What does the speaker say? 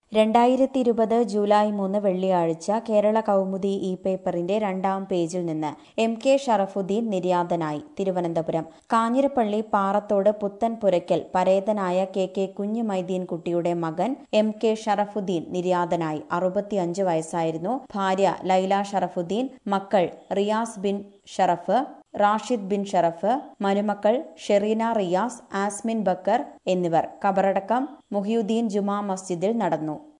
രണ്ടായിരത്തി ഇരുപത് ജൂലൈ മൂന്ന് വെള്ളിയാഴ്ച കേരള കൗമുദി ഇ പേപ്പറിന്റെ രണ്ടാം പേജിൽ നിന്ന് എം കെ ഷറഫുദ്ദീൻ നിര്യാതനായി തിരുവനന്തപുരം കാഞ്ഞിരപ്പള്ളി പാറത്തോട് പുത്തൻ പുരയ്ക്കൽ പരേതനായ കെ കെ കുഞ്ഞു മൈദീൻ കുട്ടിയുടെ മകൻ എം കെ ഷറഫുദ്ദീൻ നിര്യാതനായി അറുപത്തിയഞ്ച് വയസ്സായിരുന്നു ഭാര്യ ലൈല ഷറഫുദ്ദീൻ മക്കൾ റിയാസ് ബിൻ ഷറഫ് റാഷിദ് ബിൻ ഷറഫ് മരുമക്കൾ ഷെറീന റിയാസ് ആസ്മിൻ ബക്കർ എന്നിവർ കബറടക്കം മുഹിയുദ്ദീൻ ജുമാ മസ്ജിദിൽ നടന്നു